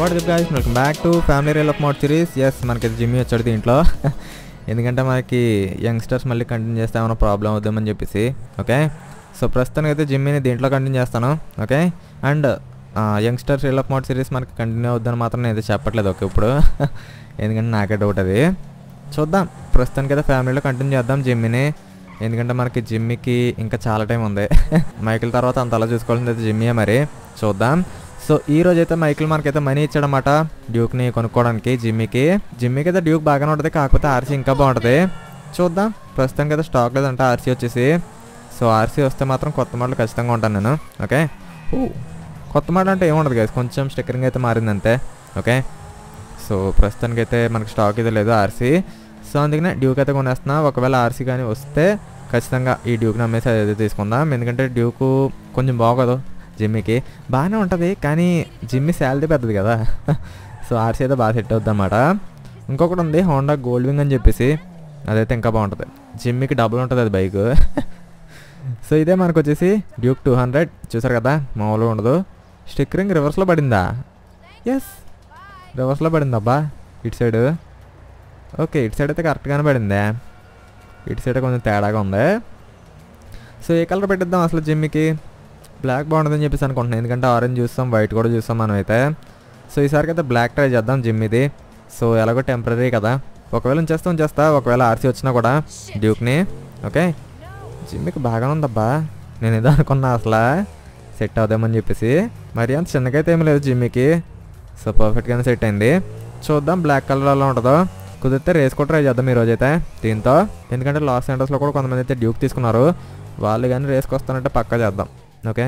What the guys welcome back to family rail off mode series ఎస్ మనకి Jimmy వచ్చాడు దీంట్లో ఎందుకంటే మనకి యంగ్స్టర్స్ మళ్ళీ కంటిన్యూ చేస్తే ఏమైనా ప్రాబ్లం అవుద్దామని చెప్పేసి ఓకే సో ప్రస్తుతానికి అయితే జిమ్మిని దీంట్లో కంటిన్యూ చేస్తాను okay and youngsters rail off mode series మనకి కంటిన్యూ అవుద్దని మాత్రం నేను అయితే చెప్పట్లేదు ఓకే ఇప్పుడు ఎందుకంటే నాకే డౌట్ అది చూద్దాం ప్రస్తుతానికి అయితే ఫ్యామిలీలో కంటిన్యూ చేద్దాం జిమ్మిని ఎందుకంటే మనకి జిమ్మికి ఇంకా చాలా టైం ఉంది మైకిల్ తర్వాత అంత అలా చూసుకోవాల్సింది అయితే జిమ్మియే మరి చూద్దాం సో ఈ రోజు అయితే మైకిల్ మనకైతే మనీ ఇచ్చాడనమాట డ్యూక్ని కొనుక్కోవడానికి జిమ్మికి జిమ్మికి అయితే డ్యూక్ బాగానే ఉంటుంది కాకపోతే ఆర్సీ ఇంకా బాగుంటుంది చూద్దాం ప్రస్తుతానికి అయితే స్టాక్ లేదంటే ఆర్సీ వచ్చేసి సో ఆర్సీ వస్తే మాత్రం కొత్త మోడల్ ఖచ్చితంగా ఉంటాను నేను ఓకే ఊ, కొత్త మోడల్ అంటే ఏముండదు కదా కొంచెం స్టిక్కరింగ్ అయితే మారింది అంతే ఓకే సో ప్రస్తుతానికి అయితే మనకి స్టాక్ అయితే లేదు ఆర్సీ సో అందుకనే డ్యూక్ అయితే కొనేస్తున్నా ఒకవేళ ఆర్సీ కానీ వస్తే ఖచ్చితంగా ఈ డ్యూక్ని అమ్మేసి అది తీసుకుందాం ఎందుకంటే డ్యూకు కొంచెం బాగోదు జిమ్మికి బాగానే ఉంటుంది కానీ జిమ్మి శాలరీ పెద్దది కదా సో ఆర్సీ అయితే బాగా సెట్ అవుద్ది అనమాట ఇంకొకటి ఉంది హోండా గోల్డ్ వింగ్ అని చెప్పేసి అదైతే ఇంకా బాగుంటుంది జిమ్మికి డబుల్ ఉంటుంది అది బైక్ సో ఇదే మనకు వచ్చేసి డ్యూక్ టూ హండ్రెడ్ చూసారు కదా మామూలుగా ఉండదు స్టిక్కరింగ్ రివర్స్లో పడిందా ఎస్ రివర్స్లో పడింది అబ్బా ఇటు సైడ్ ఓకే ఇటు సైడ్ అయితే కరెక్ట్గానే పడిందే ఇటు సైడ్ కొంచెం తేడాగా ఉంది సో ఏ కలర్ పెట్టిద్దాం అసలు జిమ్మికి బ్లాక్ బాగుంటుందని చెప్పేసి అనుకుంటున్నాను ఎందుకంటే ఆరెంజ్ చూస్తాం వైట్ కూడా చూస్తాం మనం అయితే సో ఈసారికి అయితే బ్లాక్ ట్రై చేద్దాం జిమ్ ఇది సో ఎలాగో టెంపరీ కదా ఒకవేళ ఉంచేస్తా ఉంచేస్తా ఒకవేళ ఆర్సీ వచ్చినా కూడా డ్యూక్ని ఓకే జిమ్మికి బాగానే ఉందబ్బా నేను ఏదో అనుకున్నా అసలు సెట్ అవుదామని చెప్పేసి మరి అంత చిన్నగా అయితే ఏం లేదు జిమ్మికి సో పర్ఫెక్ట్గానే సెట్ అయింది చూద్దాం బ్లాక్ కలర్ అలా ఉంటుందో కుదిరితే రేస్ కూడా ట్రై చేద్దాం ఈరోజు అయితే దీంతో ఎందుకంటే లాస్ ఏంజల్స్లో కూడా కొంతమంది అయితే డ్యూక్ తీసుకున్నారు వాళ్ళు కానీ రేస్కి వస్తానంటే పక్కా చేద్దాం ఓకే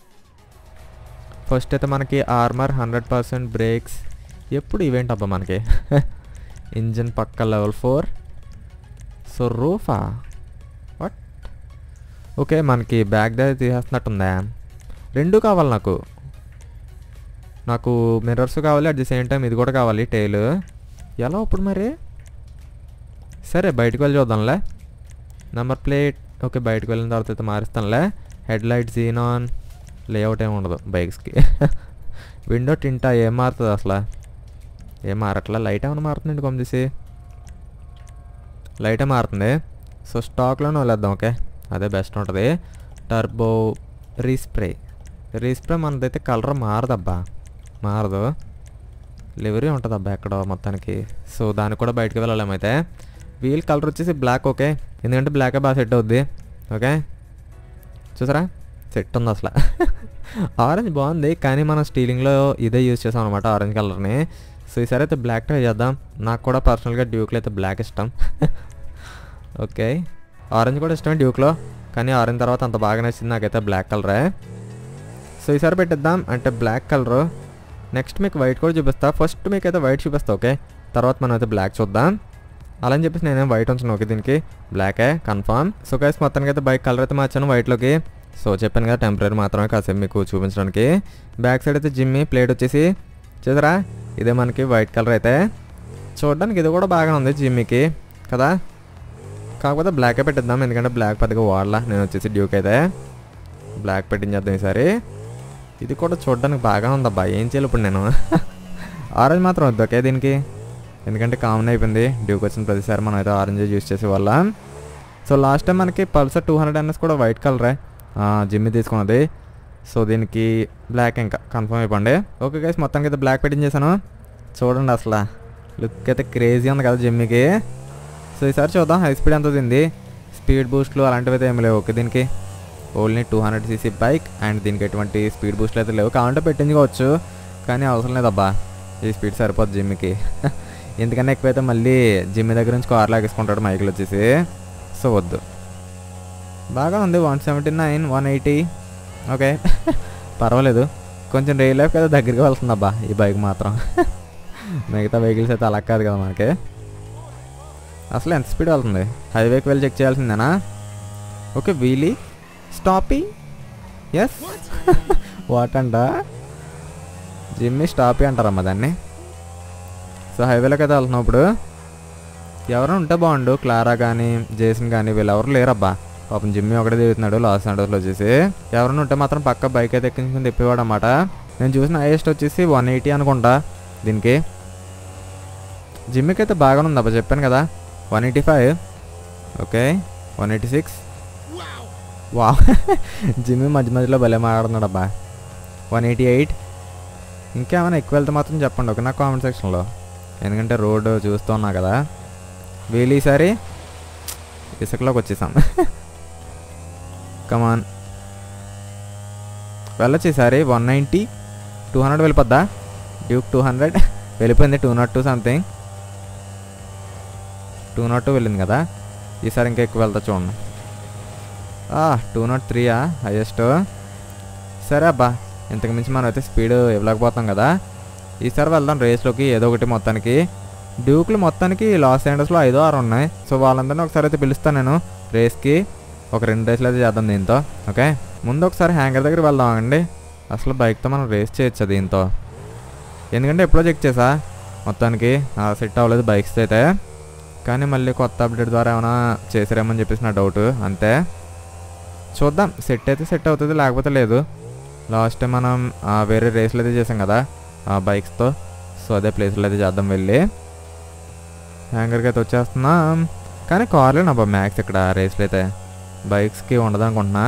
ఫస్ట్ అయితే మనకి ఆర్మర్ హండ్రెడ్ పర్సెంట్ బ్రేక్స్ ఎప్పుడు ఈవెంట్ అబ్బా మనకి ఇంజిన్ పక్క లెవెల్ ఫోర్ సో రూఫా వాట్ ఓకే మనకి బ్యాగ్ దగ్గర తీసేస్తున్నట్టుందా రెండు కావాలి నాకు నాకు మిర్రర్స్ కావాలి అట్ ది సేమ్ టైం ఇది కూడా కావాలి టైల్ ఎలా ఇప్పుడు మరి సరే బయటకు వెళ్ళి చూద్దాంలే నెంబర్ ప్లేట్ ఓకే బయటకు వెళ్ళిన తర్వాత అయితే మారుస్తానులే హెడ్ లైట్ జీనాన్ లేఅవుట్ ఏమి ఉండదు బైక్స్కి విండో టింటా ఏం మారుతుంది అసలు ఏం మారట్లా లైట్ ఏమైనా మారుతుందండి కొమ్మేసి లైటే మారుతుంది సో స్టాక్లోనే వదిలేద్దాం ఓకే అదే బెస్ట్ ఉంటుంది టర్బో రీస్ప్రే రీస్ప్రే మనదైతే కలర్ మారదబ్బా మారదు లివరీ ఉంటుంది అబ్బా ఎక్కడో మొత్తానికి సో దానికి కూడా బయటకు వెళ్ళాలేమైతే వీల్ కలర్ వచ్చేసి బ్లాక్ ఓకే ఎందుకంటే బ్లాకే బాగా సెట్ అవుద్ది ఓకే చూసారా సెట్ ఉంది అసలు ఆరెంజ్ బాగుంది కానీ మనం స్టీలింగ్లో ఇదే యూజ్ చేసాం అనమాట ఆరెంజ్ కలర్ని సో ఈసారి అయితే బ్లాక్ ట్రై చేద్దాం నాకు కూడా పర్సనల్గా డ్యూక్లో అయితే బ్లాక్ ఇష్టం ఓకే ఆరెంజ్ కూడా ఇష్టమే డ్యూక్లో కానీ ఆరెంజ్ తర్వాత అంత బాగా నచ్చింది నాకైతే బ్లాక్ కలరే సో ఈసారి పెట్టిద్దాం అంటే బ్లాక్ కలరు నెక్స్ట్ మీకు వైట్ కూడా చూపిస్తా ఫస్ట్ మీకు అయితే వైట్ చూపిస్తా ఓకే తర్వాత మనం అయితే బ్లాక్ చూద్దాం అలా అని చెప్పేసి నేనేం వైట్ ఉంచాను ఓకే దీనికి బ్లాకే కన్ఫామ్ సో గైస్ మొత్తానికి అయితే బైక్ కలర్ అయితే మార్చాను వైట్లోకి సో చెప్పాను కదా టెంపరీ మాత్రమే కాసేపు మీకు చూపించడానికి బ్యాక్ సైడ్ అయితే జిమ్మి ప్లేట్ వచ్చేసి చూసారా ఇదే మనకి వైట్ కలర్ అయితే చూడడానికి ఇది కూడా బాగా ఉంది జిమ్మికి కదా కాకపోతే బ్లాకే పెట్టిద్దాం ఎందుకంటే బ్లాక్ పెద్దగా వాడలా నేను వచ్చేసి డ్యూక్ అయితే బ్లాక్ పెట్టించేద్దాం ఈసారి ఇది కూడా చూడడానికి బాగా ఉందబ్బా ఏం చేయాలి ఇప్పుడు నేను ఆరెంజ్ మాత్రం వద్దు ఓకే దీనికి ఎందుకంటే కామన్ అయిపోయింది డ్యూక్ వచ్చిన ప్రతిసారి మనం అయితే ఆరెంజ్ యూస్ చేసే వాళ్ళ సో లాస్ట్ టైం మనకి పల్సర్ టూ హండ్రెడ్ ఎన్ఎస్ కూడా వైట్ కలరే జిమ్మి తీసుకున్నది సో దీనికి బ్లాక్ ఇంకా కన్ఫర్మ్ అయిపోండి ఓకే గైస్ మొత్తానికి అయితే బ్లాక్ పెట్టించేసాను చూడండి అసలు లుక్ అయితే క్రేజీ ఉంది కదా జిమ్మికి సో ఈసారి చూద్దాం హై స్పీడ్ ఎంత ఉంది స్పీడ్ బూస్ట్లు అలాంటివి అయితే ఏమి లేవు ఓకే దీనికి only two hundred cc bike and దీనికి ఎటువంటి స్పీడ్ బూస్ట్లు అయితే లేవు కావాలంటే పెట్టించుకోవచ్చు కానీ అవసరం లేదబ్బా ఈ స్పీడ్ సరిపోద్ది జిమ్కి ఎందుకన్నా ఎక్కువైతే మళ్ళీ జిమ్ దగ్గర నుంచి కార్ లాగేసుకుంటాడు మైకిల్ వచ్చేసి సో వద్దు బాగా ఉంది one seventy nine one eighty okay పర్వాలేదు కొంచెం రియల్ లైఫ్ కదా దగ్గరికి వెళ్తుందబ్బా ఈ బైక్ మాత్రం మిగతా వెహికల్స్ అయితే అలా కాదు కదా మనకి అసలు ఎంత స్పీడ్ వెళ్తుంది హైవేకి వెళ్ళి చెక్ చేయాల్సిందేనా okay wheelie stoppie yes what అంట జిమ్మి స్టాపీ అంటారమ్మా దాన్ని సో హైవేలోకి అయితే వెళ్తున్నాం ఇప్పుడు ఎవరైనా ఉంటే బాగుండు క్లారా కానీ జేసన్ కానీ వీళ్ళు ఎవరు లేరబ్బా పాపం జిమ్మి ఒకటే తిరుగుతున్నాడు లాస్ ఏంజల్స్లో వచ్చేసి ఎవరైనా ఉంటే మాత్రం పక్క బైక్ అయితే ఎక్కించుకుని తిప్పేవాడు అనమాట నేను చూసిన హైయెస్ట్ వచ్చేసి వన్ ఎయిటీ అనుకుంటా దీనికి జిమ్కి అయితే బాగానే ఉంది అబ్బా చెప్పాను కదా one eighty five okay one eighty six వా జిమ్ మధ్య మధ్యలో భలే మాట్లాడుతున్నాడు అబ్బా వన్ ఎయిటీ ఎయిట్ ఇంకేమైనా ఎక్కువ వెళ్తే మాత్రం చెప్పండి ఓకే నా కామెంట్ సెక్షన్లో ఎందుకంటే రోడ్డు చూస్తూ ఉన్నా కదా వీలు ఈసారి ఇసుకలోకి వచ్చేసాం కమాన్ వెళ్ళొచ్చు ఈసారి వన్ నైంటీ టూ హండ్రెడ్ వెళ్ళిపోద్దా డ్యూక్ టూ హండ్రెడ్ వెళ్ళిపోయింది two nought two something two nought two వెళ్ళింది కదా ఈసారి ఇంకా ఎక్కువ వెళ్తా చూడండి టూ నాట్ త్రీయా హైయెస్ట్ సరే అబ్బా ఇంతకు మించి మనం అయితే స్పీడ్ ఇవ్వలేకపోతాం కదా ఈసారి వెళ్దాం రేస్లోకి ఏదో ఒకటి మొత్తానికి డ్యూక్లు మొత్తానికి లాస్ ఏంజల్స్లో ఐదో ఆరు ఉన్నాయి సో వాళ్ళందరినీ ఒకసారి అయితే పిలుస్తాను నేను రేస్కి ఒక రెండు రేస్లు అయితే చేద్దాం దీంతో ఓకే ముందు ఒకసారి హ్యాంగర్ దగ్గర వెళ్దాం అండి అసలు బైక్తో మనం రేస్ చేయొచ్చు దీంతో ఎందుకంటే ఎప్పుడో చెక్ చేసా మొత్తానికి సెట్ అవ్వలేదు బైక్స్ అయితే కానీ మళ్ళీ కొత్త అప్డేట్ ద్వారా ఏమైనా చేసారేమని చెప్పేసి నా డౌట్ అంతే చూద్దాం సెట్ అయితే సెట్ అవుతుంది లేకపోతే లేదు లాస్ట్ టైం మనం ఆ, వేరే రేస్లు అయితే చేసాం కదా ఆ బైక్స్తో సో అదే ప్లేస్లో అయితే చేద్దాం వెళ్ళి హ్యాంగర్కి అయితే వచ్చేస్తున్నాం కానీ కార్లే నా మ్యాక్స్ ఇక్కడ రేస్లు అయితే బైక్స్కి ఉండదు అనుకుంటున్నా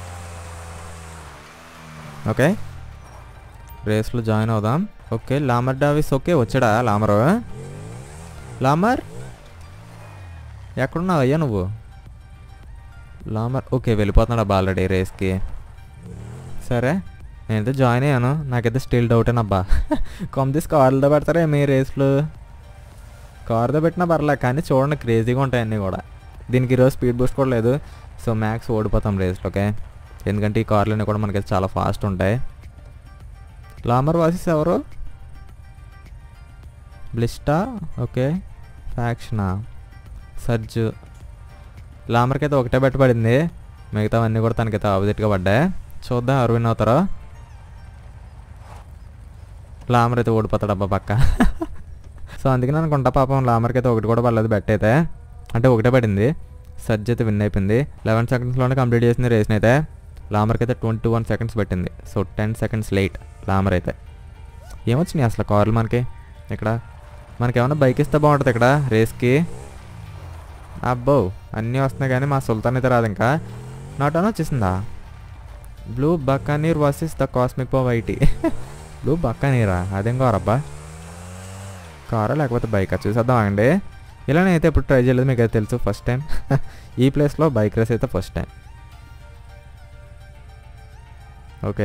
ఓకే రేస్లో జాయిన్ అవుదాం ఓకే లామర్ డావిస్ ఓకే వచ్చాడా లామరు లామర్ ఎక్కడున్నావు అయ్యా నువ్వు లామర్ ఓకే వెళ్ళిపోతున్నాడు అబ్బా ఆల్రెడీ రేస్కి సరే నేనైతే జాయిన్ అయ్యాను నాకైతే స్టిల్ డౌటేనబ్బా కొమ్మిస్ కార్లతో పెడతారా మీ రేస్లు కార్తో పెట్టినా పర్లే కానీ చూడండి క్రేజీగా ఉంటాయి అన్నీ కూడా దీనికి ఈరోజు స్పీడ్ బూస్ట్ కూడా లేదు సో మ్యాక్స్ ఓడిపోతాం రేస్లో ఓకే ఎందుకంటే ఈ కార్లన్నీ కూడా మనకి చాలా ఫాస్ట్ ఉంటాయి లామర్ వాసిస్ ఎవరు బ్లిస్టా ఓకే ఫ్యాక్షనా సర్జ్ లామర్కి అయితే ఒకటే పెట్టబడింది మిగతావన్నీ కూడా తనకైతే ఆపోజిట్గా పడ్డాయి చూద్దాం ఎవరు విన్ అవుతారో లామర్ అయితే ఓడిపోతాడు అబ్బా పక్క సో అందుకని అనుకుంటా పాపం లామర్కి అయితే ఒకటి కూడా పడలేదు బెట్ అయితే అంటే ఒకటే పడింది సర్జ్ అయితే విన్ అయిపోయింది లెవెన్ సెకండ్స్లోనే కంప్లీట్ చేసింది రేస్ని అయితే లామర్కి అయితే ట్వంటీ వన్ సెకండ్స్ పెట్టింది so ten seconds late Lamar అయితే ఏమొచ్చినాయి అసలు కార్లు మనకి ఇక్కడ మనకి ఏమైనా బైక్ ఇస్తే బాగుంటుంది ఇక్కడ రేస్కి అబ్బో అన్నీ వస్తున్నాయి కానీ మా సుల్తాన్ అయితే రాదు ఇంకా నాట్ అని వచ్చేసిందా blue buccaneer versus the cosmic పో వైటీ బ్లూ బకానీరా అదేం కారబ్బా కారా లేకపోతే బైకా చూసేద్దాం అండి ఇలానే అయితే ఎప్పుడు ట్రై చేయలేదు మీకు అయితే తెలుసు ఫస్ట్ టైం ఈ ప్లేస్లో బైక్ రేస్ అయితే ఫస్ట్ టైం ఓకే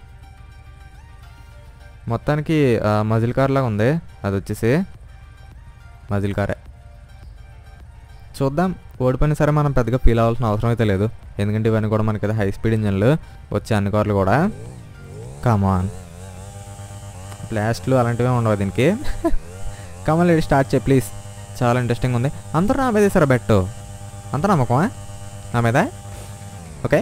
మొత్తానికి మజిల్ కార్ లాగా ఉంది అది వచ్చేసి మజిల్ కారే చూద్దాం ఓడిపోయినా సరే మనం పెద్దగా ఫీల్ అవ్వాల్సిన అవసరం అయితే లేదు ఎందుకంటే ఇవన్నీ కూడా మనకి హై స్పీడ్ ఇంజన్లు వచ్చే అన్ని కార్లు కూడా కమాన్ బ్లాస్ట్లు అలాంటివి ఉండవు దీనికి కమల్ లేడీ స్టార్ట్ చేయి ప్లీజ్ చాలా ఇంట్రెస్టింగ్ ఉంది అందరూ నా మీద వేసారా బెట్టు అంత నమ్మకమా నా మీద okay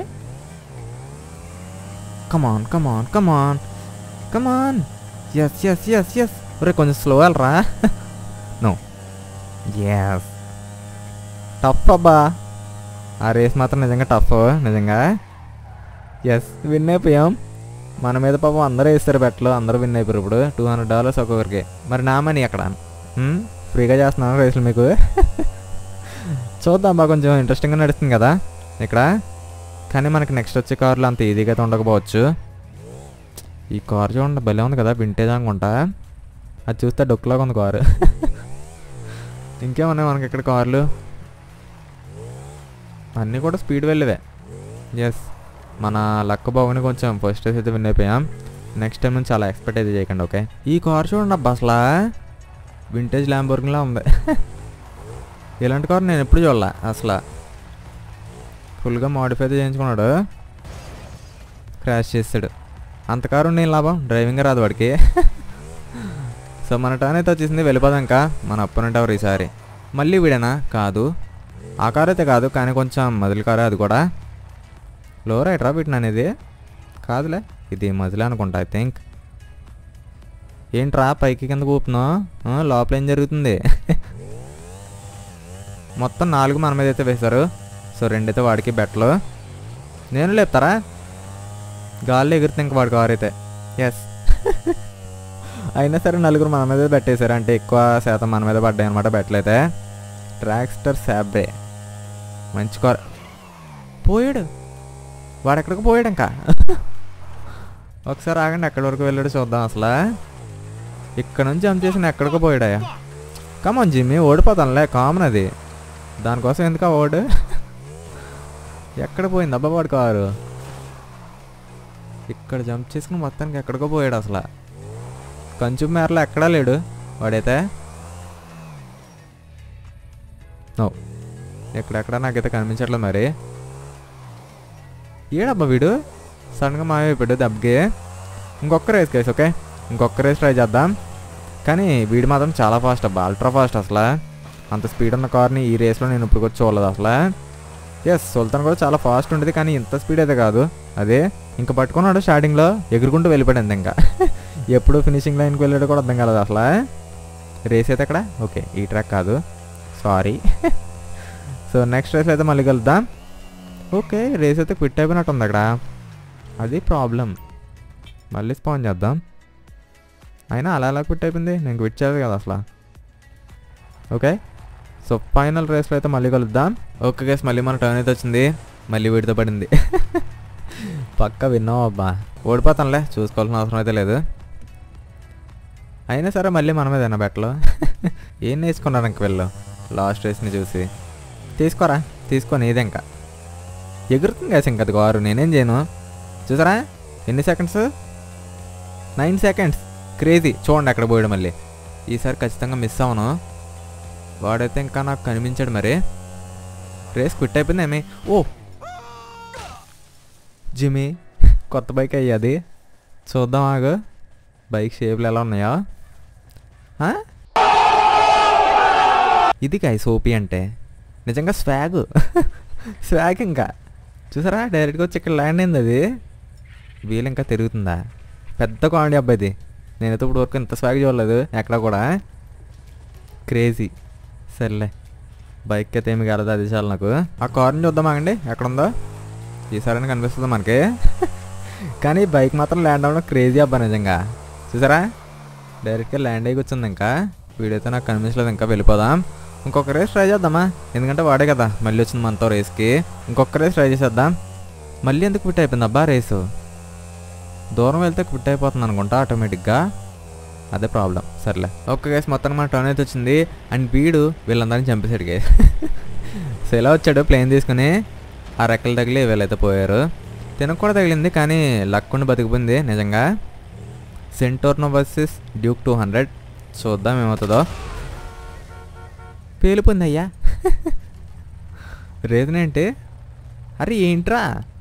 come on come on come on come on yes yes yes yes ఒరే కొంచెం స్లో వెళ్ళరా నో ఎస్ టఫ్ అబ్బా ఆ రేస్ మాత్రం నిజంగా టఫ్ నిజంగా ఎస్ విన్ అయిపోయాం మన మీద పాపం అందరూ వేస్తారు బెట్లు అందరూ విన్ అయిపోయారు ఇప్పుడు టూ హండ్రెడ్ డాలర్స్ ఒక్కొక్కరికి మరి నా మనీ ఎక్కడ హ్మ్? ఫ్రీగా చేస్తున్నాను రేసులు మీకు చూద్దాం బా కొంచెం ఇంట్రెస్టింగ్గా నడుస్తుంది కదా ఇక్కడ కానీ మనకి నెక్స్ట్ వచ్చే కార్లు అంత ఈజీగా అయితే ఉండకపోవచ్చు ఈ కార్ చూడండి భలే ఉంది కదా వింటేజ్ అనుకుంటా అది చూస్తే డొక్కులాగా ఉంది కారు ఇంకేమున్నాయి మనకి ఇక్కడ కార్లు అన్నీ కూడా స్పీడ్ వెళ్ళేవే ఎస్ మన లక్క బాబుని కొంచెం ఫస్ట్ అయితే విన్ అయిపోయాం నెక్స్ట్ టైం నుంచి చాలా ఎక్స్పెక్ట్ అయితే చేయకండి ఓకే ఈ కార్ చూడండి అబ్బా అసలు వింటేజ్ ల్యాంబోర్గిన్లా ఉంది ఇలాంటి కార్ నేను ఎప్పుడు చూడలే అసలు ఫుల్గా మాడిఫై అయితే చేయించుకున్నాడు క్రాష్ చేస్తాడు అంత కారు నేను లాభం డ్రైవింగ్ రాదు వాడికి సో మన టర్న్ అయితే వచ్చేసింది వెళ్ళిపోదాం ఇంకా మన అప్పనంటే ఎవరు ఈసారి మళ్ళీ వీడేనా కాదు ఆ కార్ అయితే కాదు కానీ కొంచెం మదిలి కారే అది కూడా లో రైట్ రా వీటిని అనేది కాదులే ఇది మజిలే అనుకుంటా ఐ థింక్ ఏంట్రా పైకి కింద కూపుతున్నావు లోపల ఏం జరుగుతుంది మొత్తం నాలుగు మన మీద అయితే వేశారు సో రెండైతే వాడికి బెట్టలు నేను లేపుతారా గాల్లో ఎగురుతుంది ఇంక వాడి కారు అయితే ఎస్ అయినా సరే నలుగురు మన మీద పెట్టేశారు అంటే ఎక్కువ శాతం మన మీద పడ్డాయి అనమాట బెట్లయితే ట్రాక్స్టర్ శాబ్రే మంచి కార్ పోయాడు వాడు ఎక్కడికి పోయాడు ఇంకా ఒకసారి ఆగండి ఎక్కడి వరకు వెళ్ళాడు చూద్దాం అసలు ఇక్కడ నుంచి జంప్ చేసిన ఎక్కడికో పోయాడయా కమన్ జిమ్మి ఓడిపోతానులే కామన్ అది దానికోసం ఎందుకు ఆ ఓడు ఎక్కడ పోయింది అబ్బా వాడు కారు ఇక్కడ జంప్ చేసుకుని మొత్తానికి ఎక్కడికో పోయాడు అసలు కంచు మేరలో ఎక్కడా లేడు వాడైతే నో ఎక్కడెక్కడ నాకైతే కనిపించట్లేదు మరి ఏడబ్బా వీడు సడన్గా మాయమైపోయాడు దెబ్బకి ఇంకొక రేస్ కేసు ఓకే ఇంకొక రేస్ ట్రై చేద్దాం కానీ వీడు మాత్రం చాలా ఫాస్ట్ అబ్బా అల్ట్రా ఫాస్ట్ అసలు అంత స్పీడ్ ఉన్న కార్ని ఈ రేస్లో నేను ఇప్పుడు కూడా చూడలేదు అసలు ఎస్ సుల్తాన్ కూడా చాలా ఫాస్ట్ ఉండేది కానీ ఇంత స్పీడ్ అయితే కాదు అదే ఇంకా పట్టుకున్నాడు స్టార్టింగ్లో ఎగురుకుంటూ వెళ్ళిపోయాడు ఇంకా ఎప్పుడు ఫినిషింగ్ లైన్కి వెళ్ళాడు కూడా అర్థం కాలేదు అసలు రేస్ అయితే అక్కడ ఓకే ఈ ట్రాక్ కాదు సారీ సో నెక్స్ట్ రేస్ అయితే మళ్ళీ కలుద్దాం ఓకే రేస్ అయితే క్విట్ అయిపోయినట్టు ఉంది అక్కడ అది ప్రాబ్లం మళ్ళీ స్పాన్ చేద్దాం అయినా అలా అలా క్విట్ అయిపోయింది నేను క్విట్ చేయలేదు కదా అసలు ఓకే సో ఫైనల్ రేస్లో అయితే మళ్ళీ కలుద్దాం ఓకే గేస్ మళ్ళీ మన టర్న్ అయితే వచ్చింది మళ్ళీ వీడితో పడింది పక్క విన్నావు అబ్బా ఓడిపోతానులే చూసుకోవాల్సిన అవసరం అయితే లేదు అయినా సరే మళ్ళీ మన మీదేనా బెట్టలో ఏం నేర్చుకున్నారు ఇంక వెళ్ళు లాస్ట్ రేస్ని చూసి తీసుకోరా తీసుకొని ఇది ఇంకా ఎగురుతుంది కదా ఇంకా అది కారు నేనేం చేయను చూసారా ఎన్ని సెకండ్స్ నైన్ సెకండ్స్ క్రేజీ చూడండి అక్కడ పోయాడు మళ్ళీ ఈసారి ఖచ్చితంగా మిస్ అవను వాడైతే ఇంకా నాకు కనిపించాడు మరి రేస్ క్విట్ అయిపోయింది ఏమి ఓ జిమి కొత్త బైక్ అయ్యాది చూద్దాం ఆగు బైక్ షేప్లు ఎలా ఉన్నాయా ఆ? ఇది కాయ సోపి అంటే నిజంగా స్వాగ్ స్వాగ్ ఇంకా చూసారా డైరెక్ట్గా వచ్చి ఇక్కడ ల్యాండ్ అయింది అది వీలు ఇంకా తిరుగుతుందా పెద్ద కామెడీ అబ్బాయిది నేనైతే ఇప్పుడు వరకు ఇంత స్వాగ్ చూడలేదు ఎక్కడ కూడా క్రేజీ సర్లే బైక్ అయితే ఏమి కాలేదు అది చాలు నాకు ఆ కార్ని చూద్దాం ఆగండి ఎక్కడ ఉందో ఈసారి కనిపిస్తుంది మనకి కానీ బైక్ మాత్రం ల్యాండ్ అవ్వడం క్రేజీ అబ్బా నిజంగా చూసారా డైరెక్ట్గా ల్యాండ్ అయ్యి కూర్చుంది ఇంకా వీడైతే నాకు కనిపించలేదు ఇంకా వెళ్ళిపోదాం ఇంకొక రేస్ ట్రై చేద్దామా ఎందుకంటే వాడే కదా మళ్ళీ వచ్చింది మనతో రేస్కి ఇంకొక రేస్ ట్రై చేసేద్దాం మళ్ళీ ఎందుకు క్విట్ అయిపోయింది అబ్బా రేసు దూరం వెళ్తే క్విట్ అయిపోతుంది అనుకుంటా ఆటోమేటిక్గా అదే ప్రాబ్లం సర్లే ఓకే గైస్ మొత్తానికి మన టర్న్ అయితే వచ్చింది అండ్ వీడు వీళ్ళందరినీ చంపేశాడు గైస్ సో ఇలా వచ్చాడు ప్లేన్ తీసుకుని ఆ రెక్కలు తగిలి వీళ్ళైతే పోయారు తినకు కూడా తగిలింది కానీ లక్ ఉండి బతికిపోయింది నిజంగా Zentorno versus Duke two hundred చూద్దాం ఏమవుతుందో పేలిపోయింది అయ్యా రీజన్ ఏంటి అరే ఏంట్రా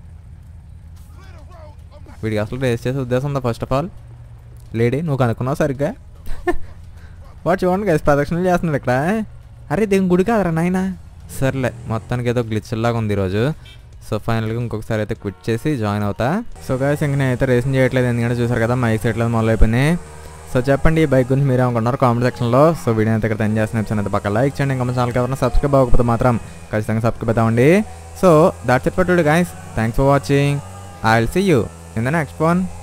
వీడికి అసలు రేస్ చేసే ఉద్దేశం ఉందా ఫస్ట్ ఆఫ్ ఆల్ లేడీ నువ్వు కనుక్కున్నావు సరిగ్గా వాడు చూడండి గైస్ ప్రదక్షిణలు చేస్తున్నాడు ఇక్కడ అరే దేని గుడి కాదరా నాయన సర్లే మొత్తానికి ఏదో గ్లిచ్ లాగా ఉంది ఈరోజు సో ఫైనల్గా ఇంకొకసారి అయితే క్విట్ చేసి జాయిన్ అవుతా సో గాయస్ ఇంక నేనైతే రేసింగ్ చేయట్లేదు ఎందుకంటే చూసారు కదా మైక్ సెట్లో మొదలైపోయినాయి సో చెప్పండి ఈ బైక్ గురించి మీరు ఏమనుకున్నారు కామెంట్ సెక్షన్లో సో వీడియో అయితే ఇక్కడ టెన్ చేసిన ఎపిసోడ్ అయితే పక్క లైక్ చేయండి ఇంకా మన ఛానల్కి ఎవరైనా సబ్స్క్రైబ్ అవ్వకపోతే మాత్రం ఖచ్చితంగా సబ్స్క్రైబ్ అవుతామండి so that's it for today guys thanks for watching I will see you in the next one